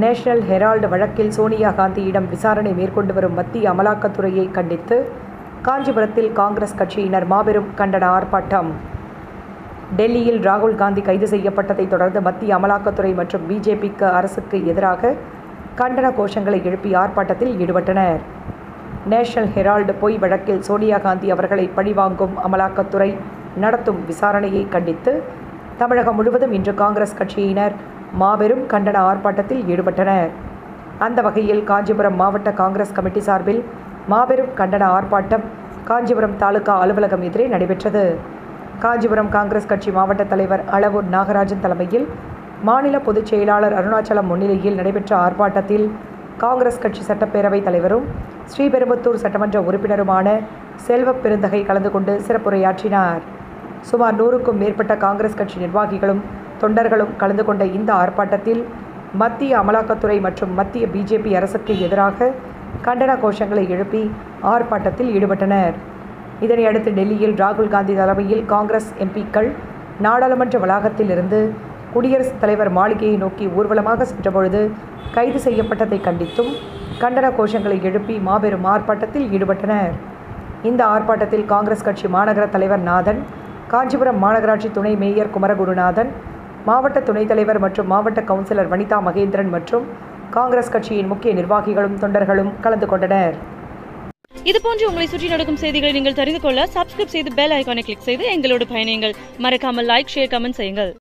national Herald வழக்கில் சோனியா காந்தியிடம் விசாரணை மேற்கொண்டு வரும் மத்திய அமலாக்கத்துறையை கண்டித்து காஞ்சிபுரத்தில் காங்கிரஸ் கட்சியினர் மாபெரும் கண்டன ஆர்ப்பாட்டம் டெல்லியில் ராகுல் காந்தி கைது செய்யப்பட்டதை தொடர்ந்து மத்திய அமலாக்கத்துறை மற்றும் பிஜேபிக்கு அரசுக்கு எதிராக கண்டன கோஷங்களை எழுப்பி ஆர்ப்பாட்டத்தில் ஈடுபட்டனர் நேஷனல் ஹெரால்டு பொய் வழக்கில் சோனியா காந்தி அவர்களை பழிவாங்கும் அமலாக்கத்துறை நடத்தும் விசாரணையை கண்டித்து தமிழகம் முழுவதும் இன்று காங்கிரஸ் கட்சியினர் மாபெரும் கண்டன ஆர்ப்பாட்டத்தில் ஈடுபட்டனர் அந்த வகையில் காஞ்சிபுரம் மாவட்ட காங்கிரஸ் கமிட்டி சார்பில் மாபெரும் கண்டன ஆர்ப்பாட்டம் காஞ்சிபுரம் தாலுகா அலுவலகம் எதிரே நடைபெற்றது காஞ்சிபுரம் காங்கிரஸ் கட்சி மாவட்ட தலைவர் அளவூர் நாகராஜன் தலைமையில் மாநில பொதுச் செயலாளர் அருணாச்சலம் முன்னிலையில் நடைபெற்ற ஆர்ப்பாட்டத்தில் காங்கிரஸ் கட்சி சட்டப்பேரவைத் தலைவரும் ஸ்ரீபெரும்புத்தூர் சட்டமன்ற உறுப்பினருமான செல்வப் பெருந்தகை கலந்து கொண்டு சிறப்புரையாற்றினார் சுமார் நூறுக்கும் மேற்பட்ட காங்கிரஸ் கட்சி நிர்வாகிகளும் தொண்டர்களும் கலந்து கொண்ட இந்த ஆர்ப்பாட்டத்தில் மத்திய அமலாக்கத்துறை மற்றும் மத்திய பிஜேபி அரசுக்கு எதிராக கண்டன கோஷங்களை எழுப்பி ஆர்ப்பாட்டத்தில் ஈடுபட்டனர் இதனை அடுத்து டெல்லியில் ராகுல் காந்தி தலைமையில் காங்கிரஸ் எம்பிக்கள் நாடாளுமன்ற வளாகத்தில் இருந்து குடியரசுத் தலைவர் மாளிகையை நோக்கி ஊர்வலமாக சென்றபொழுது கைது செய்யப்பட்டதை கண்டித்தும் கண்டன கோஷங்களை எழுப்பி மாபெரும் ஆர்ப்பாட்டத்தில் ஈடுபட்டனர் இந்த ஆர்ப்பாட்டத்தில் காங்கிரஸ் கட்சி மாநகர தலைவர் நாதன் காஞ்சிபுரம் மாநகராட்சி துணை மேயர் குமரகுருநாதன் மாவட்ட துணைத் தலைவர் மற்றும் மாவட்ட கவுன்சிலர் வனிதா மகேந்திரன் மற்றும் காங்கிரஸ் கட்சியின் முக்கிய நிர்வாகிகளும் தொண்டர்களும் கலந்து கொண்டனர் இது போன்று உங்களை சுற்றி நடக்கும் செய்திகளை நீங்கள் தெரிந்து கொள்ள சப்ஸ்கிரைப் செய்து பெல் ஐகானை கிளிக் செய்து எங்களோடு பயணியுங்கள் மறக்காமல் லைக் ஷேர் கமெண்ட் செய்யுங்கள்